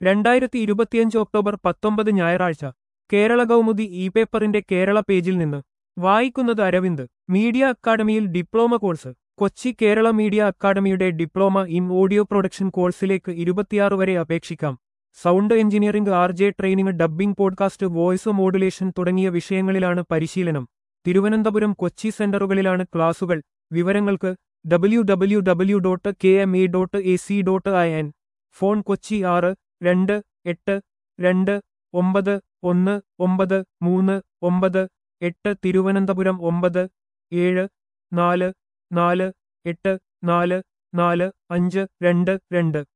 രണ്ടായിരത്തി ഇരുപത്തിയഞ്ച് ഒക്ടോബർ പത്തൊമ്പത് ഞായറാഴ്ച കേരള കൗമുദി ഇ പേപ്പറിന്റെ കേരള പേജിൽ നിന്ന് വായിക്കുന്നത് അരവിന്ദ് മീഡിയ അക്കാദമിയിൽ diploma course Kochi Kerala media അക്കാദമിയുടെ ഡിപ്ലോമ ഇൻ ഓഡിയോ പ്രൊഡക്ഷൻ കോഴ്സിലേക്ക് ഇരുപത്തിയാറ് വരെ അപേക്ഷിക്കാം sound engineering R J training dubbing podcast voice modulation തുടങ്ങിയ വിഷയങ്ങളിലാണ് പരിശീലനം തിരുവനന്തപുരം കൊച്ചി സെന്ററുകളിലാണ് ക്ലാസുകൾ വിവരങ്ങൾക്ക് W W W dot K M E dot A C dot I N phone Kochi ആറ് രണ്ട് എട്ട് രണ്ട് ഒമ്പത് ഒന്ന് ഒമ്പത് മൂന്ന് ഒമ്പത് എട്ട് തിരുവനന്തപുരം ഒമ്പത് ഏഴ് നാല് നാല് എട്ട് നാല് നാല് അഞ്ച് രണ്ട് രണ്ട്